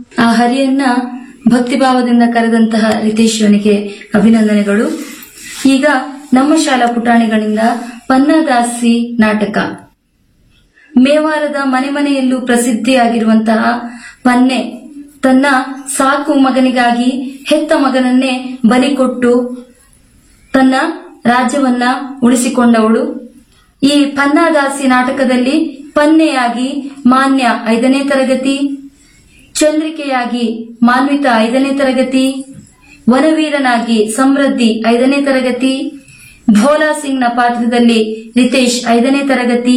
ಆ ಹರಿಯನ್ನ ಭಕ್ತಿಭಾವದಿಂದ ಕರೆದಂತಹ ರಿತೇಶ್ವನಿಗೆ ಅಭಿನಂದನೆಗಳು ಈಗ ನಮ್ಮ ಶಾಲಾ ಪುಟಾಣಿಗಳಿಂದ ಪನ್ನದಾಸಿ ನಾಟಕ ಮೇವಾರದ ಮನೆ ಮನೆಯಲ್ಲೂ ಪ್ರಸಿದ್ಧಿಯಾಗಿರುವಂತಹ ಪನ್ನೆ ತನ್ನ ಸಾಕು ಮಗನಿಗಾಗಿ ಹೆತ್ತ ಮಗನನ್ನೇ ಬಲಿ ಕೊಟ್ಟು ತನ್ನ ರಾಜ್ಯವನ್ನ ಉಳಿಸಿಕೊಂಡವಳು ಈ ಪನ್ನಾದಾಸಿ ನಾಟಕದಲ್ಲಿ ಪನ್ನೆಯಾಗಿ ಮಾನ್ಯ ಐದನೇ ತರಗತಿ ಚಂದ್ರಿಕೆಯಾಗಿ ಮಾನ್ವಿತ ಐದನೇ ತರಗತಿ ವನವೀರನಾಗಿ ಸಮೃದ್ಧಿ ಐದನೇ ತರಗತಿ ಭೋಲಾ ಸಿಂಗ್ನ ಪಾತ್ರದಲ್ಲಿ ರಿತೇಶ್ ಐದನೇ ತರಗತಿ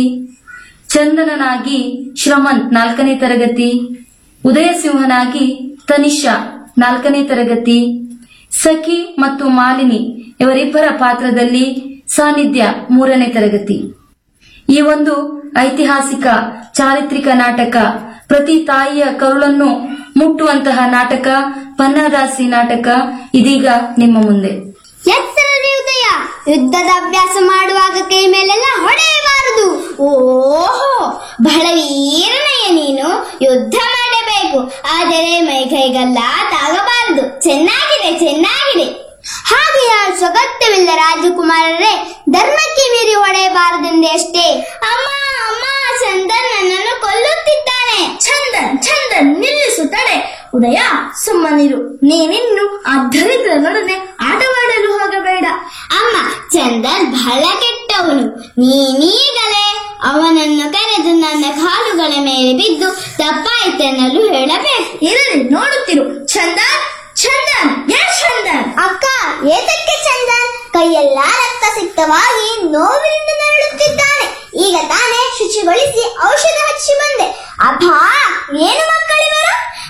ಚಂದನನಾಗಿ ಶ್ರಮಂತ್ ನಾಲ್ಕನೇ ತರಗತಿ ಉದಯಸಿಂಹನಾಗಿ ತನಿಷಾ ನಾಲ್ಕನೇ ತರಗತಿ ಸಖಿ ಮತ್ತು ಮಾಲಿನಿ ಇವರಿಬ್ಬರ ಪಾತ್ರದಲ್ಲಿ ಸಾನ್ನಿಧ್ಯ ಮೂರನೇ ತರಗತಿ ಈ ಒಂದು ಐತಿಹಾಸಿಕ ಚಾರಿತ್ರಿಕ ನಾಟಕ ಪ್ರತಿ ತಾಯಿಯ ಕರುಳನ್ನು ಮುಟ್ಟುವಂತಹ ನಾಟಕ ಪನ್ನದಾಸಿ ನಾಟಕ ಇದೀಗ ನಿಮ್ಮ ಮುಂದೆ ಎತ್ತರದಿ ಉದಯ ಯುದ್ಧದ ಅಭ್ಯಾಸ ಮಾಡುವಾಗ ಕೈ ಮೇಲೆಲ್ಲ ಹೊಡೆಯಬಾರದು ಓಹೋ ಬಹಳ ವೀರನಯ್ಯ ನೀನು ಯುದ್ಧ ಮಾಡಬೇಕು ಆದರೆ ಮೈ ಕೈಗಲ್ಲ ತಾಗಬಾರದು ಚೆನ್ನಾಗಿದೆ ಚೆನ್ನಾಗಿದೆ ಹಾಗೆ ಯಾರು ಅಗತ್ಯವಿಲ್ಲ ರಾಜಕುಮಾರರೇ ಧರ್ಮಕ್ಕೆ ಮೀರಿ ಹೊಡೆಯಬಾರದೆಂದೇ ಅಷ್ಟೇ ಅಮ್ಮ ಅಮ್ಮ ಚಂದನ್ ನನ್ನನ್ನು ಕೊಲ್ಲುತ್ತಿದ್ದಾನೆ ಚಂದನ್ ಚಂದನ್ ನಿಲ್ಲಿಸು ತಡೆ ಉದಯ ಸುಮ್ಮನಿರು ನೀನಿನ್ನು ಆ ದರಿದ್ರನೊಡನೆ ಆಟವಾಡಲು ಹೋಗಬೇಡ ಅಮ್ಮ ಚಂದನ್ ಬಹಳ ಕೆಟ್ಟವನು ನೀನೀಗಲೇ ಅವನನ್ನು ಕರೆದು ನನ್ನ ಕಾಲುಗಳ ಮೇಲೆ ಬಿದ್ದು ತಪ್ಪಾಯ್ತೆನ್ನಲು ಹೇಳಬೇಕು ಇರಲಿ ನೋಡುತ್ತಿರು ಚಂದನ್ ಚಂದನ್ ಏ ಚಂದನ್ ಅಕ್ಕ ಏತಕ್ಕೆ ಚಂದನ್ ಕೈಯೆಲ್ಲ ರಕ್ತ ಸಿಕ್ತವಾಗಿ ನೋವಿನಿಂದ ನರಳುತ್ತಿದ್ದಾನೆ ಈಗ ತಾನೇ ಶುಚಿಗೊಳಿಸಿ ಔಷಧ ಹಚ್ಚಿ ಬಂದೆ ಅಭಾ ಏನು ಮಕ್ಕಳಿವರು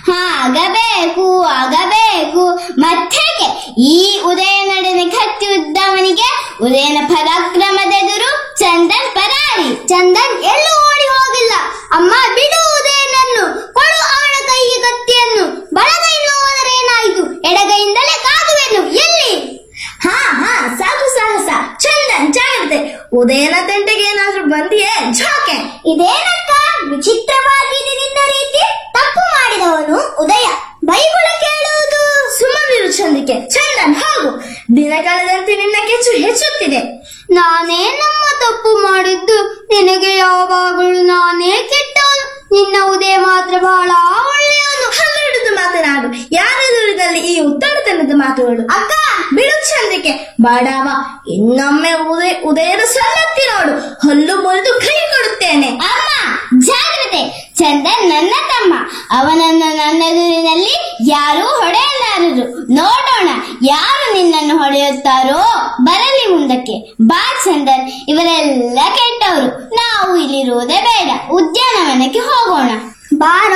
ಆಗಬೇಕು ಆಗಬೇಕು ಮತ್ತೇಕೆ ಈ ಉದಯ ನಡೆನೆ ಕತ್ತಿ ಉದ್ದವನಿಗೆ ಉದಯನ ಪರಾಕ್ರಮದೆದುರು ಚಂದನ್ ಪರಾರಿ ಚಂದನ್ ಎಲ್ಲೂ ಓಡಿ ಹೋಗಿಲ್ಲ ಅಮ್ಮ ಬಿಡು ಉದಯನನ್ನು ಕೊಡು ಅವನ ಕೈಗೆ ಕತ್ತಿಯನ್ನು ಬಲಗೈಯಿಂದ ಹೋದರೆ ಏನಾಯಿತು ಎಡಗೈಯಿಂದಲೇ ಕಾದುವೆನು ಎಲ್ಲಿ ಹಾ ಹಾ ಸಾಕು ಸಾಹಸ ಚಂದನ್ ಜಾಗ್ರತೆ ಉದಯನ ತಂಟೆಗೆ ಏನಾದ್ರೂ ಬಂದಿಯೇ ಝಾಕೆ ಇದೇನಕ್ಕ ವಿಚಿತ್ರವಾಗಿ ನಿನ್ನ ರೀತಿ ತಪ್ಪು ಮಾಡಿದವನು ಉದಯ ಬೈಗುಳ ಕೇಳುವುದು ಸುಮ್ಮನಿರು ಚಂದಿಕೆ ಚಂದನ್ ಹೋಗು ದಿನ ಕಳೆದಂತೆ ನಿನ್ನ ಕೆಚ್ಚು ಹೆಚ್ಚುತ್ತಿದೆ ನಾನೇ ನಮ್ಮ ತಪ್ಪು ಮಾಡಿದ್ದು ನಿನಗೆ ಯಾವಾಗಲೂ ನಾನೇ ಕೆಟ್ಟವನು ನಿನ್ನ ಉದಯ ಮಾತ್ರ ಬಹಳ ಒಳ್ಳೆಯವನು ಹಲ್ಲೆಡಿದು ಮಾತನಾಡು ಯಾರ ಎದುರಿನಲ್ಲಿ ಈ ಉತ್ತರತನದ ಮಾತುಗಳು ಅಕ್ಕ ಬಿಡು ಚಂದ್ರಿಕೆ ಬಾಡಾವ ಇನ್ನೊಮ್ಮೆ ಉದಯ ಉದಯದ ಸಲ್ಲತ್ತಿ ನೋಡು ಹಲ್ಲು ಮುರಿದು ಕೈ ಕೊಡುತ್ತೇನೆ ಅಮ್ಮ ಜಾಗ್ರತೆ ಚಂದನ್ ನನ್ನ ತಮ್ಮ ಅವನನ್ನು ನನ್ನೆದುರಿನಲ್ಲಿ ಯಾರೂ ಹೊಡೆಯಲಾರರು ನೋಡೋಣ ಯಾರು ನಿನ್ನನ್ನು ಹೊಡೆಯುತ್ತಾರೋ ಬರಲಿ ಮುಂದಕ್ಕೆ ಬಾ ಚಂದನ್ ಇವರೆಲ್ಲ ಕೆಟ್ಟವರು ನಾವು ಇಲ್ಲಿರುವುದೇ ಬೇಡ ಉದ್ಯಾನವನಕ್ಕೆ ಹೋಗೋಣ ಬಾರ